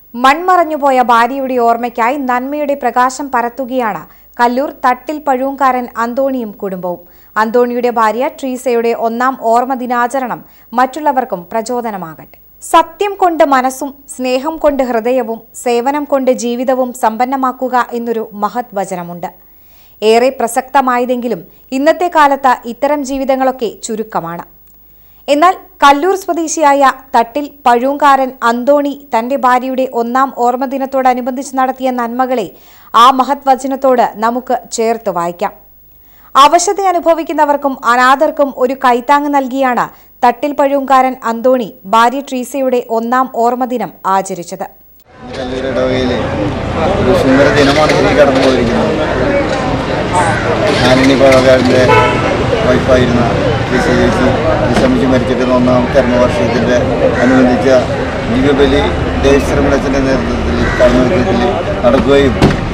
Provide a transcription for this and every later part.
മൺമറഞ്ഞുപോയ ഭാര്യയുടെ ഓർമ്മയ്ക്കായി നന്മയുടെ പ്രകാശം പരത്തുകയാണ് കല്ലൂർ തട്ടിൽ പഴൂങ്കാരൻ അന്തോണിയും കുടുംബവും അന്തോണിയുടെ ഭാര്യ ട്രീസയുടെ ഒന്നാം ഓർമ്മ ദിനാചരണം മറ്റുള്ളവർക്കും പ്രചോദനമാകട്ടെ സത്യം കൊണ്ട് മനസ്സും സ്നേഹം കൊണ്ട് ഹൃദയവും സേവനം കൊണ്ട് ജീവിതവും സമ്പന്നമാക്കുക എന്നൊരു മഹത് വചനമുണ്ട് ഏറെ പ്രസക്തമായതെങ്കിലും ഇന്നത്തെ കാലത്ത് ഇത്തരം ജീവിതങ്ങളൊക്കെ ചുരുക്കമാണ് എന്നാൽ കല്ലൂർ സ്വദേശിയായ തട്ടിൽ പഴൂങ്കാരൻ അന്തോണി തന്റെ ഭാര്യയുടെ ഒന്നാം ഓർമ്മദിനത്തോടനുബന്ധിച്ച് നടത്തിയ നന്മകളെ ആ മഹത് വചനത്തോട് നമുക്ക് ചേർത്ത് വായിക്കാം അവശത അനുഭവിക്കുന്നവർക്കും അനാഥർക്കും ഒരു കൈത്താങ് നൽകിയാണ് തട്ടിൽ പഴൂങ്കാരൻ അന്തോണി ഭാര്യ ട്രീസയുടെ ഒന്നാം ഓർമ്മദിനം ആചരിച്ചത് ഈ കല്ലൂർ ഇടവകയിൽ ഒരു സുന്ദര ദിനമാണ് ഇനി കടന്നു പോയിരിക്കുന്നത് ആന്റണി പഴകാരൻ്റെ വൈഫായിരുന്ന ടി സി ചേച്ചി വിശ്രമിച്ച് മരിച്ചിട്ട് ഒന്നാം കർമ്മവാർഷികത്തിൻ്റെ അനുബന്ധിച്ച ദിവ്യബലി ദേവശ്രമണച്ചൻ്റെ നേതൃത്വത്തിൽ കർമ്മത്തിൽ നടക്കുകയും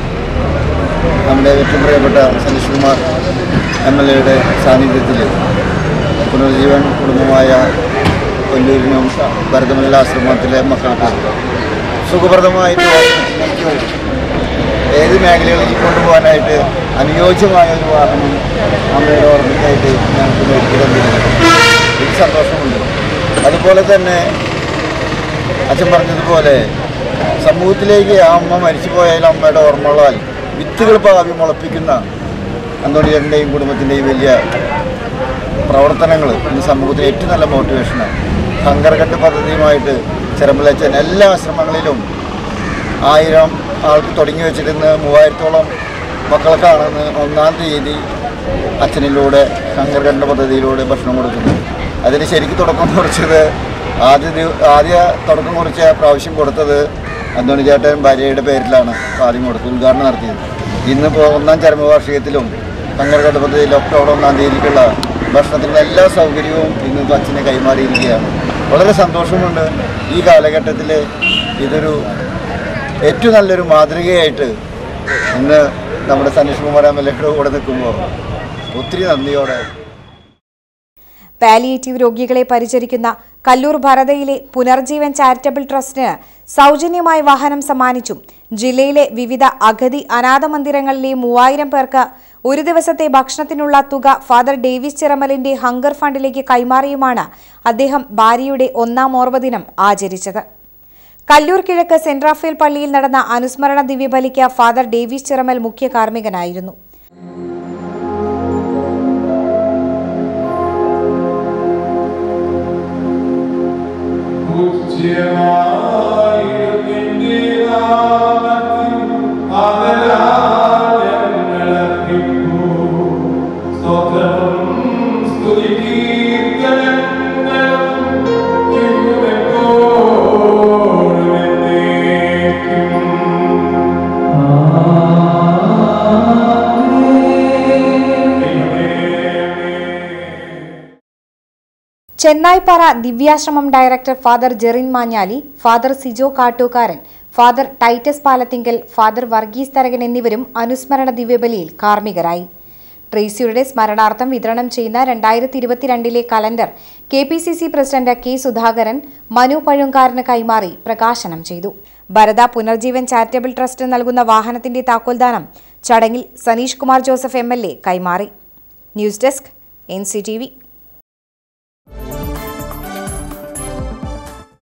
നമ്മുടെ ഏറ്റവും പ്രിയപ്പെട്ട സനീഷ് കുമാർ എം എൽ എയുടെ സാന്നിധ്യത്തിൽ പുനർജീവൻ കുടുംബമായ കൊല്ലൂരിനും ഭരതമല്ല ആശ്രമത്തിലെ മക്കൾക്ക് സുഖപ്രദമായിട്ട് നമുക്ക് ഏത് മേഖലകളിലേക്ക് കൊണ്ടുപോകാനായിട്ട് അനുയോജ്യമായ ഒരു വാഹനം അമ്മയുടെ ഓർമ്മയ്ക്കായിട്ട് ഞങ്ങൾക്ക് മേടിച്ചു തന്നിരുന്നു എനിക്ക് സന്തോഷമുണ്ട് അതുപോലെ തന്നെ അച്ഛൻ പറഞ്ഞതുപോലെ സമൂഹത്തിലേക്ക് ആ അമ്മ മരിച്ചു പോയാലും അമ്മയുടെ ഓർമ്മകളാൽ വിത്തുകൾ ഭാവി മുളപ്പിക്കുന്ന അന്തോണിയറിൻ്റെയും കുടുംബത്തിൻ്റെയും വലിയ പ്രവർത്തനങ്ങൾ ഇന്ന് സമൂഹത്തിന് ഏറ്റവും നല്ല മോട്ടിവേഷനാണ് ഹങ്കർഘട്ട് പദ്ധതിയുമായിട്ട് ചെറമ്പലച്ചൻ എല്ലാ ആശ്രമങ്ങളിലും ആയിരം ആൾക്ക് തുടങ്ങി വെച്ചിരുന്ന് മൂവായിരത്തോളം മക്കൾക്കാണെന്ന് ഒന്നാം തീയതി അച്ഛനിലൂടെ ഹങ്കർഘട്ട് പദ്ധതിയിലൂടെ ഭക്ഷണം കൊടുക്കുന്നു അതിന് ശരിക്കും തുടക്കം കുറിച്ചത് ആദ്യ ദിവ- ആദ്യ തുടക്കം കുറിച്ച പ്രാവശ്യം കൊടുത്തത് അന്തോണി ചേട്ടൻ ഭാര്യയുടെ പേരിലാണ് ആദ്യം കൊടുത്തത് ഉദ്ഘാടനം നടത്തിയത് ഇന്നിപ്പോൾ ഒന്നാം ചരമവാർഷികത്തിലും ഹങ്കർഘട്ട് പദ്ധതിയിൽ ഒക്ടോബർ ഒന്നാം തീയതിക്കുള്ള ഭക്ഷണത്തിനുള്ള എല്ലാ സൗകര്യവും ഇന്ന് അച്ഛനെ കൈമാറിയിരിക്കുകയാണ് വളരെ സന്തോഷമുണ്ട് ഈ കാലഘട്ടത്തിൽ ഇതൊരു ഏറ്റവും നല്ലൊരു മാതൃകയായിട്ട് ഇന്ന് നമ്മുടെ സനീഷ് കുമാർ എം എൽ എയുടെ കൂടെ നിൽക്കുമ്പോൾ ഒത്തിരി നന്ദിയോടെ പാലിയേറ്റീവ് രോഗികളെ പരിചരിക്കുന്ന കല്ലൂർ ഭരതയിലെ പുനർജീവൻ ചാരിറ്റബിൾ ട്രസ്റ്റിന് സൗജന്യമായി വാഹനം സമ്മാനിച്ചും ജില്ലയിലെ വിവിധ അഗതി അനാഥ മന്ദിരങ്ങളിലെ മൂവായിരം പേർക്ക് ഒരു ദിവസത്തെ ഭക്ഷണത്തിനുള്ള തുക ഫാദർ ഡേവിസ് ചിറമലിന്റെ ഹങ്കർ ഫണ്ടിലേക്ക് കൈമാറിയുമാണ് അദ്ദേഹം ഭാര്യയുടെ ഒന്നാം ഓർമ്മദിനം ആചരിച്ചത് കല്ലൂർ കിഴക്ക് സെന്റ് റാഫേൽ പള്ളിയിൽ നടന്ന അനുസ്മരണ ദിവ്യബലിക്ക് ഫാദർ ഡേവിസ് ചിറമൽ മുഖ്യ കാർമ്മികനായിരുന്നു Chennaipara Divyashramam director father Jerin Manjali father Sijo Kattukaran father Titus Palathinkal father Varghese Tharakan എന്നിവരും അനുസ്മരണ ദിവ്യബലിയിൽ കാർമ്മികരായി ട്രേസിയുടെ സ്മരണാർത്ഥം വിതരണം ചെയ്യുന്ന രണ്ടായിരത്തി ഇരുപത്തിരണ്ടിലെ calendar K P C C president K Sudhakaran Manu പഴുങ്കാരന് കൈമാറി പ്രകാശനം ചെയ്തു ഭരത പുനർജീവൻ ചാരിറ്റബിൾ ട്രസ്റ്റ് നൽകുന്ന വാഹനത്തിന്റെ താക്കോൽദാനം ചടങ്ങിൽ Sanish Kumar Joseph M L A കൈമാറി news desk N C T V